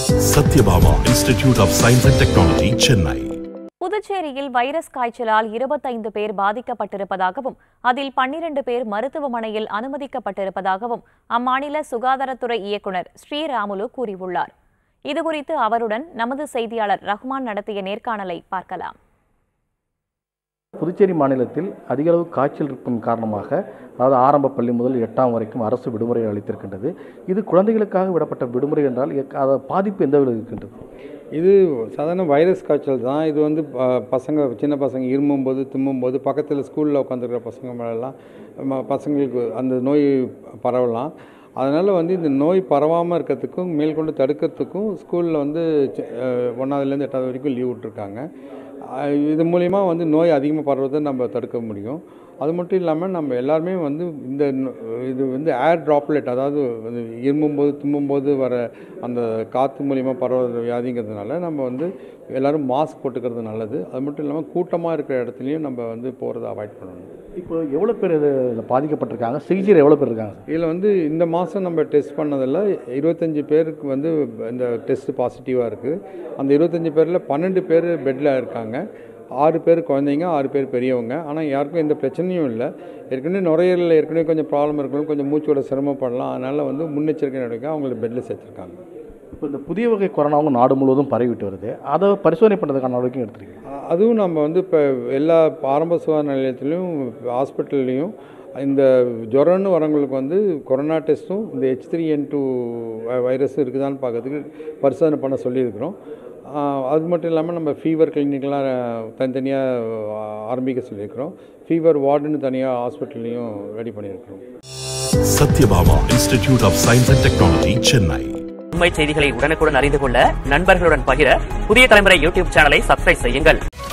Satyabhama institute of science and technology Chennai புதுச்சேரியில் virus காய்ச்சலால் இருபத்தைந்து பேர் பாதிக்கப்பட்டிருப்பதாகவும் அதில் பன்னிரண்டு பேர் மருத்துவமனையில் அனுமதிக்கப்பட்டிருப்பதாகவும் அம்மாநில சுகாதாரத்துறை இயக்குநர் ஸ்ரீராமுலு கூறியுள்ளார் இதுகுறித்து அவருடன் நமது செய்தியாளர் ரஹ்மான் நடத்திய நேர்காணலை பார்க்கலாம் புதுச்சேரி மாநிலத்தில் அதிக அளவு காய்ச்சல் இருப்பின் காரணமாக அதாவது ஆரம்ப பள்ளி முதல் எட்டாம் வரைக்கும் அரசு விடுமுறை அளித்திருக்கின்றது இது குழந்தைகளுக்காக விடப்பட்ட விடுமுறை என்றால் எக்- அத பாதிப்பு எந்த அளவு இருக்கின்றது இது சாதாரண வைரஸ் காய்ச்சல் தான் இது வந்து ப- பசங்க சின்ன பசங்க இருமும்போது தும்மும்போது பக்கத்தில் ஸ்கூலில் உட்காந்துருக்கிற பசங்க மேலெல்லாம் ம- பசங்களுக்கு அந்த நோய் பரவலாம் அதனால் வந்து இந்த நோய் பரவாமல் இருக்கிறதுக்கும் மேற்கொண்டு தடுக்கிறதுக்கும் ஸ்கூலில் வந்து சி- அஹ், ஒன்றாவதுலேருந்து எட்டாவது வரைக்கும் லீவ் விட்ருக்காங்க அஹ், இது மூலிமா வந்து நோய் அதிகமாக பரவுறதை நம்ம தடுக்க முடியும் அது மட்டும் இல்லாமல் நம்ம எல்லாருமே வந்து இந்த நோ- இது வந்து ஏர் ட்ராப்லெட் அதாவது வந்து இருமும்போது தும்மும்போது வர அந்த காற்று மூலிமா பரவுற வியாதிங்கிறதுனால நம்ம வந்து எல்லாரும் மாஸ்க் போட்டுக்கிறது நல்லது அது மட்டும் இல்லாமல் கூட்டமாக இருக்கிற இடத்துலையும் நம்ம வந்து போகிறத அவாய்ட் பண்ணணும் இப்போ எவ்வளோ பேர் இதில் பாதிக்கப்பட்டிருக்காங்க சிகிச்சையில் எவ்வளோ பேர் இருக்காங்க இதில் வந்து இந்த மாதம் நம்ம டெஸ்ட் பண்ணதில் இருபத்தஞ்சி பேருக்கு வந்து இந்த டெஸ்ட் பாசிட்டிவாக இருக்குது அந்த இருபத்தஞ்சி பேரில் பன்னெண்டு பேர் பெட்டில் இருக்காங்க ஆறு பேர் குழந்தைங்க ஆறு பேர் பெரியவங்க ஆனால் யாருக்கும் எந்த பிரச்சனையும் இல்லை ஏற்கனவே நுரையீரலில் ஏற்கனவே கொஞ்சம் ப்ராப்ளம் இருக்கணும் கொஞ்சம் மூச்சோட சிரமப்படலாம் அதனால் வந்து முன்னெச்சரிக்கை நடவடிக்கை அவங்கள பெட்டில் சேர்த்துருக்காங்க இப்போ இந்த புதிய வகை கொரோனாவும் நாடு முழுவதும் பரவிட்டு வருது அதை பரிசோதனை பண்ணுறதுக்கான நடவடிக்கை எடுத்திருக்கீங்க அ- அதுவும் நம்ம வந்து இப்போ எல்லா ஆரம்ப சுகாதார நிலையத்திலையும் ஹாஸ்பிட்டல்லையும் இந்த ஜுரம்னு வரவங்களுக்கு வந்து கொரோனா டெஸ்ட்டும் இந்த H three N two virus இருக்குதான்னு பார்க்கறதுக்கு பரிசோதனை பண்ண சொல்லியிருக்கிறோம் ஆ, அது மட்டும் இல்லாமல் நம்ம ஃபீவர் கிளினிக்லாம் தனித்தனியாக ஆரம்பிக்க சொல்லியிருக்கிறோம் ஃபீவர் வார்டுன்னு தனியாக ஹாஸ்பிட்டல்லையும் ரெடி பண்ணியிருக்கிறோம் Sathyabama institute of science and technology Chennai உண்மை செய்திகளை உடனுக்குடன் அறிந்து கொள்ள நண்பர்களுடன் பகிர புதிய தலைமுறை யூடியூப் சேனலை சப்ஸ்கிரைப் செய்யுங்கள்